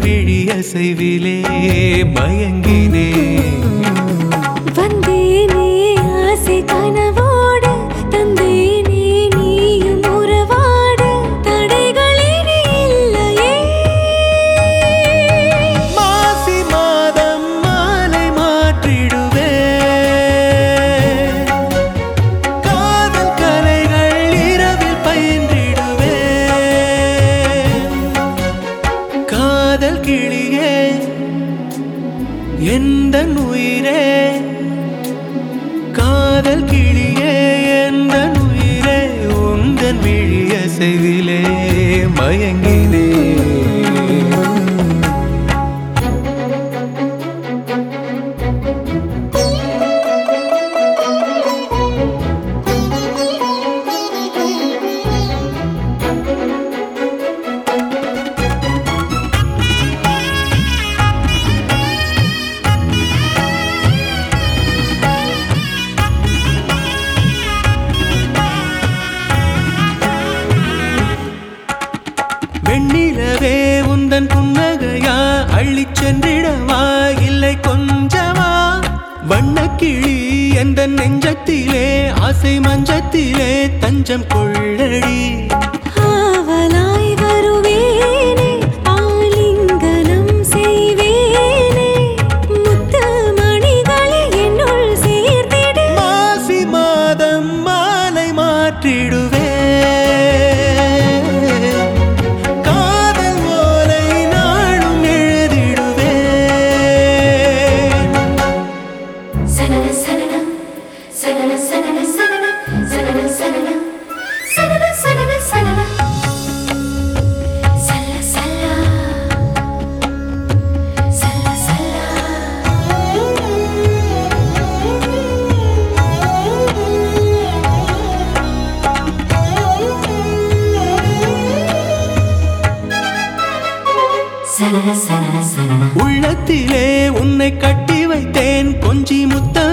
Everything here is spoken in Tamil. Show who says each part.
Speaker 1: விழியசைவிலே மயங்கினே
Speaker 2: வந்தேனே ஆசை கனவோடு தந்தேனே நீயும் உறவாடு தடைகளினி இல்லையே
Speaker 1: மாசி மாதம் மாலை மாற்றிடுவே காதல் கலைகள் இரவில் பயின்றிடுவே காதல் கிளியே எந்த உயிரே காதல் கிளியே எந்த உயிரே உந்தன் விழியசைவிலே மயங்கினே வெண்ணிலவே உந்தன் புன்னகையா அள்ளிச் சென்றிடவா இல்லை கொஞ்சமா வண்ணக்கிளி எந்த நெஞ்சத்திலே ஆசை மஞ்சத்திலே தஞ்சம் கொள்ளடி
Speaker 2: ஆவலாய் வருவேனே ஆலிங்கனம் செய்வேனே முத்து மணிகளை என்னுள் சேர்த்திடு
Speaker 1: மாசி மாதம் மாலை மாற்றிடுவே காதல் ஓலை நாளும் எழுதிடுவே
Speaker 2: சனன சனனம் சனன சனன சனனம் சனன சனனம் சனன சனன சனனம் சல்ல சல்லா சல்ல சல்லா சனன சனன சனன
Speaker 1: உள்ளத்திலே உன்னை கட்டி வைத்தேன் கொஞ்சி முத்த